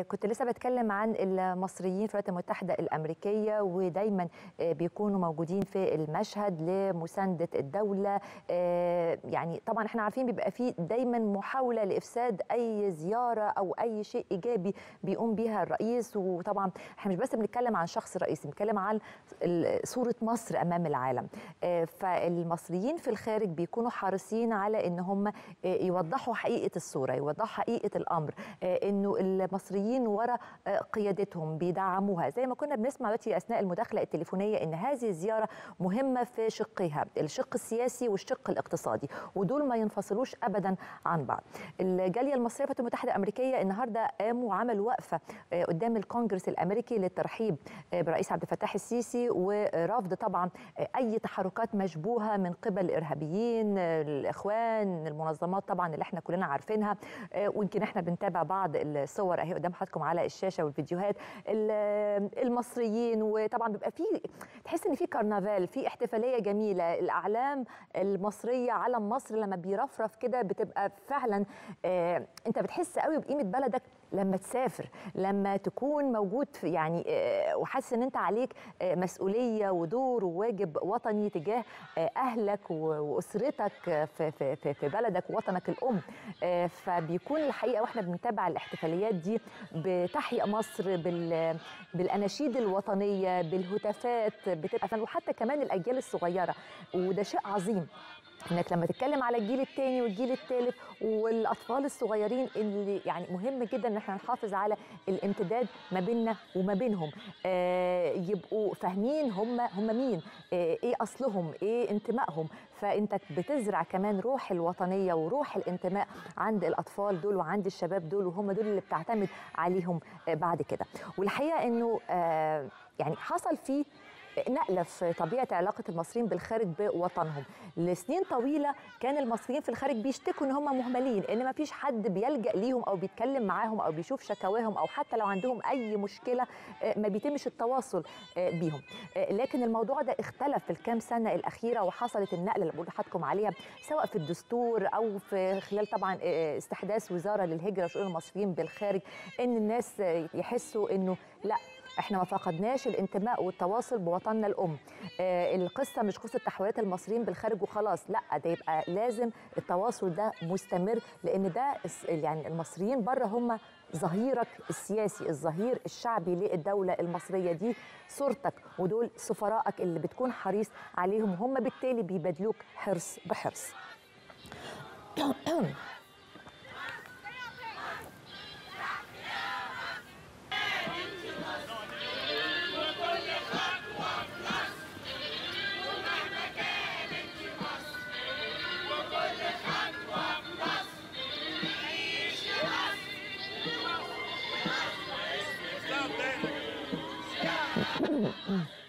كنت لسه بتكلم عن المصريين في الولايات المتحدة الأمريكية ودايما آه، بيكونوا موجودين في المشهد لمساندة الدولة آه، يعني طبعا احنا عارفين بيبقى فيه دايما محاولة لإفساد أي زيارة أو أي شيء إيجابي بيقوم بيها الرئيس وطبعا احنا مش بس بنتكلم عن شخص الرئيس بنتكلم عن ال- صورة مصر أمام العالم آه، فالمصريين في الخارج بيكونوا حريصين على إن هم آه، يوضحوا حقيقة الصورة يوضحوا حقيقة الأمر آه، إنه المصريين ورا آه، قيادتهم بيدعموها زي ما كنا بنسمع دلوقتي أثناء المداخلة التليفونية إن هذه الزيارة مهمة في شقيها الشق السياسي والشق الاقتصادي ودول ما ينفصلوش أبدا عن بعض الجالية المصرية في الولايات المتحدة الأمريكية النهاردة قاموا وعملوا وقفة آه، قدام الكونجرس الأمريكي للترحيب آه، برئيس عبد الفتاح السيسي ورفض طبعا آه، أي تحركات مشبوهة من قبل الإرهابيين آه، الإخوان المنظمات طبعا اللي احنا كلنا عارفينها آه، ويمكن احنا بنتابع بعض الصور اهي قدام حضراتكم على الشاشة والفيديوهات ال- المصريين وطبعا بيبقى في تحس ان في كرنفال في احتفالية جميلة الأعلام المصرية علم مصر لما بيرفرف كده بتبقى فعلا آه، انت بتحس قوي بقيمة بلدك لما تسافر لما تكون موجود في يعني آه، وحاسس ان انت عليك آه، مسؤوليه ودور وواجب وطني تجاه آه، اهلك و- واسرتك آه، في في في في بلدك ووطنك الام آه، فبيكون الحقيقه واحنا بنتابع الاحتفاليات دي بتحيا مصر بال بالاناشيد الوطنيه بالهتافات بتبقى فن وحتى كمان الاجيال الصغيره وده شيء عظيم انك لما تتكلم على الجيل الثاني والجيل الثالث والاطفال الصغيرين اللي يعني مهم جدا ان احنا نحافظ على الامتداد ما بيننا وما بينهم آه يبقوا فاهمين هم هم مين آه ايه اصلهم ايه انتمائهم فانت بتزرع كمان روح الوطنيه وروح الانتماء عند الاطفال دول وعند الشباب دول وهم دول اللي بتعتمد عليهم آه بعد كده والحقيقه انه آه يعني حصل فيه نقله في طبيعه علاقه المصريين بالخارج بوطنهم لسنين طويله كان المصريين في الخارج بيشتكوا ان هم مهملين ان ما فيش حد بيلجا ليهم او بيتكلم معاهم او بيشوف شكاواهم او حتى لو عندهم اي مشكله آه، ما بيتمش التواصل آه، بيهم آه، لكن الموضوع ده اختلف في الكام سنه الاخيره وحصلت النقله اللي بقول لحضراتكم عليها سواء في الدستور او في خلال طبعا آه، استحداث وزاره للهجره وشؤون المصريين بالخارج ان الناس آه، يحسوا انه لا احنا ما فقدناش الانتماء والتواصل بوطننا الام آه القصه مش قصه تحويلات المصريين بالخارج وخلاص لا ده يبقى لازم التواصل ده مستمر لان ده الس- يعني المصريين بره هم ظهيرك السياسي الظهير الشعبي للدوله المصريه دي صورتك ودول سفرائك اللي بتكون حريص عليهم وهم بالتالي بيبادلوك حرص بحرص Stop that.